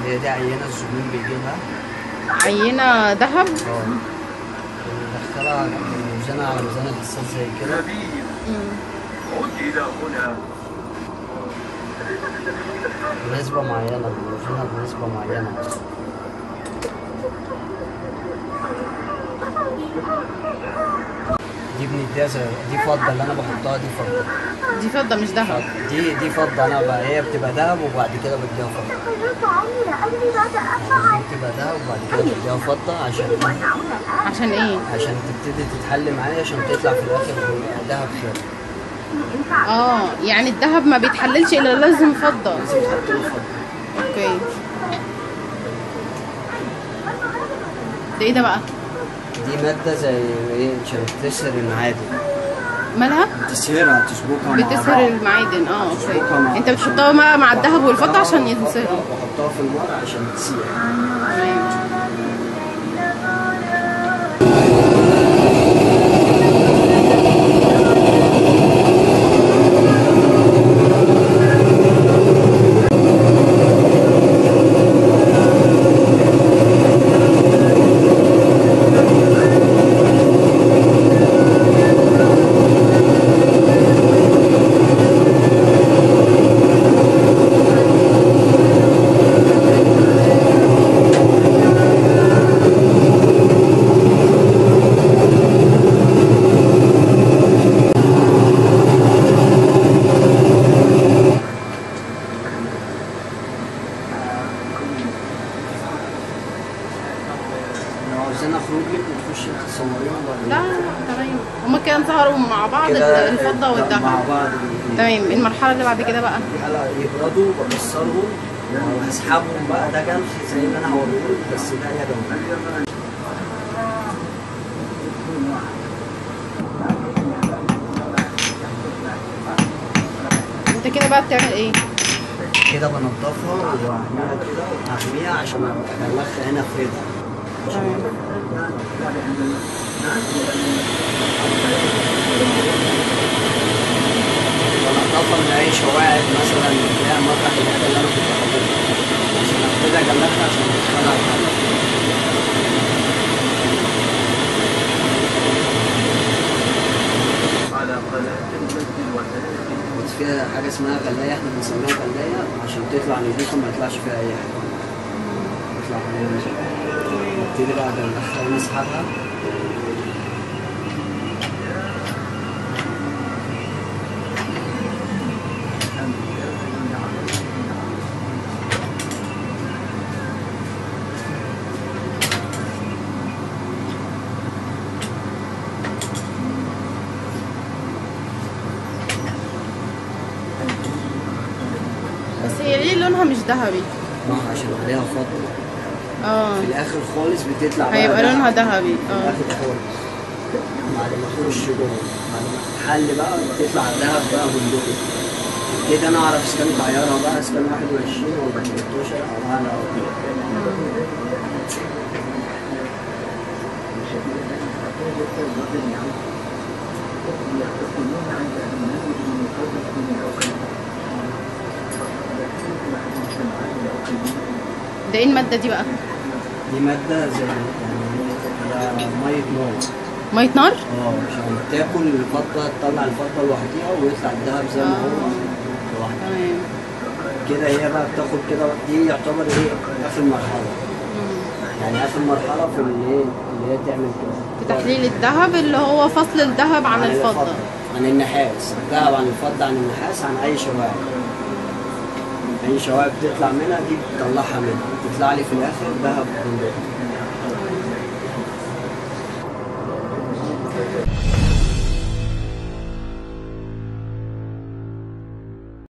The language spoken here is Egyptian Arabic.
هي دي عينة الزبون بيجيبها عينة ذهب اه بندخلها موزنة على ميزان الحساس زي كده مم. وجد هنا بنسبة معينة بنوزنها بنسبة معينة دي بنديها زي دي فضة اللي أنا بحطها دي فضة دي فضة مش ذهب دي دي فضة أنا بقى هي بتبقى دهب وبعد كده بديها فضة خرجت عني لأجل ماذا يعني دي بتبقى دهب وبعد كده بديها فضة عشان عشان ايه عشان تبتدي تتحل معايا عشان تطلع في الآخر دهب خالص اه يعني الذهب ما بيتحللش الا لازم فضة لازم تحط له فضة اوكي ده ايه ده بقى دي مادة زي ايه عشان تسهر المعادن مالها تسهرها تسبكها مع بتسهر بعض. المعادن اه تسبكها مع اوكي انت عشان- بتحطها بقى مع الذهب والفضة عشان ينصهروا بحطها في النار عشان تسيح تمام لو عاوزين اخرج لك وتخش تصوريهم ولا لا لا تمام هما كده انصهروا مع بعض كده الفضة مع والذهب بعض الاثنين تمام المرحلة اللي بعد كده بقى هلا يبردوا بكسرهم وهسحبهم بقى ده جمش زي اللي انا هوريهولك بس ده يدوي انت كده بقى بتعمل ايه كده بنضفها واعملها كده واغميها عشان ادخلها هنا في ريدها تمام بنضفها من اي شواعب مثلا اللي هي مطرح الحاجه اللي انا كنت حاططها عشان ابتدي اجمعها عشان ادخلها الحاجه على قناة المسجد وثلاث بس فيها حاجه اسمها غلايه احنا بنسميها غلايه عشان تطلع نضيفه ما يطلعش فيها اي حاجه تطلع حاجه نبتدي بقى بندخلها نسحبها بس هي ليه لونها مش ذهبي ما هو عشان عليها فضه اه في الاخر خالص بتطلع بقى هيبقى دهب. لونها ذهبي في اه الاخر خالص بعد ما تخش جوه بعد ما تحل بقى بتطلع الذهب بقى بندقي كده انا اعرف اذا كان طياره بقى اذا كان 21 ولا 18 او اعلى او كده ده ايه المادة دي بقى دي ماده زي يعني هي ميه نار مية نار اه عشان تاكل الفضه تطلع الفضه لوحديها ويطلع الذهب زي ما هو لوحده تمام كده هي بقى بتاخد كده دي يعتبر ايه اخر مرحله يعني اخر مرحله في اللي هي اللي هي تعمل كده في تحليل الذهب اللي هو فصل الذهب عن الفضة عن النحاس الذهب عن الفضه عن النحاس عن اي شوائب اي شوائب تطلع منها دي بتطلعها منها تطلع لي في الاخر ذهب بندقي